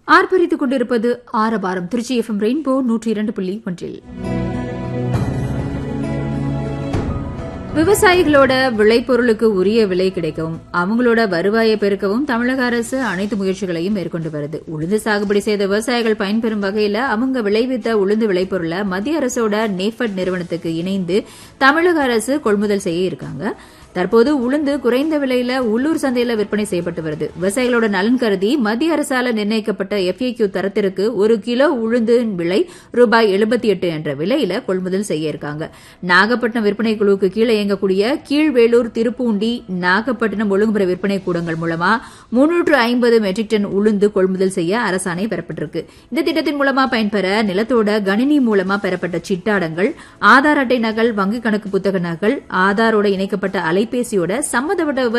ஆர்ப்பரித்துக் கொண்டிருப்பது ஆரவாரம் Trichy FM rainbow நூற்றி இரண்டு புள்ளி ஒன்றில் விவசாயிகளோட விளைபொருளுக்கு உரிய விலை கிடைக்கவும் அவங்களோட வருவாயை பெருக்கவும் தமிழக அரசு அனைத்து முயற்சிகளையும் மேற்கொண்டு வருது உளுந்து சாகுபடி செய்த விவசாயிகள் பயன்பெறும் வகையில அவங்க விளைவித்த உளுந்து விளைபொருளை மத்திய அரசோட நேஃபட் நிறுவனத்துக்கு இணைந்து தமிழக அரசு கொள்முதல் செய்ய இருக்காங்க தற்போது உளுந்து குறைந்த விலையில உள்ளூர் சந்தையில விற்பனை செய்யப்பட்டு வருது விவசாயிகளோட நலன் கருதி மத்திய அரசால நிர்ணயிக்கப்பட்ட எஃப்ஏக்யூ தரத்திற்கு ஒரு கிலோ உளுந்து விலை ரூபாய் எழுபத்தி எட்டு என்ற விலையில கொள்முதல் செய்ய இருக்காங்க நாகப்பட்டினம் விற்பனை குழுவுக்கு கீழே இயங்கக்கூடிய கீழ்வேலூர் திருப்பூண்டி நாகப்பட்டினம் ஒழுங்குமுறை விற்பனை கூடங்கள் மூலமா முன்னூற்று ஐம்பது மெட்ரிக் டன் உளுந்து கொள்முதல் செய்ய அரசாணை பெறப்பட்டிருக்கு இந்த திட்டத்தின் மூலமா பயன்பெற நிலத்தோட கணினி மூலமா பெறப்பட்ட சிட்டாடங்கள் ஆதார் அட்டை நகல் வங்கிக் கணக்கு புத்தக நகல் ஆதாரோட இணைக்கப்பட்ட அலைபேசியோட சம்பந்தப்பட்ட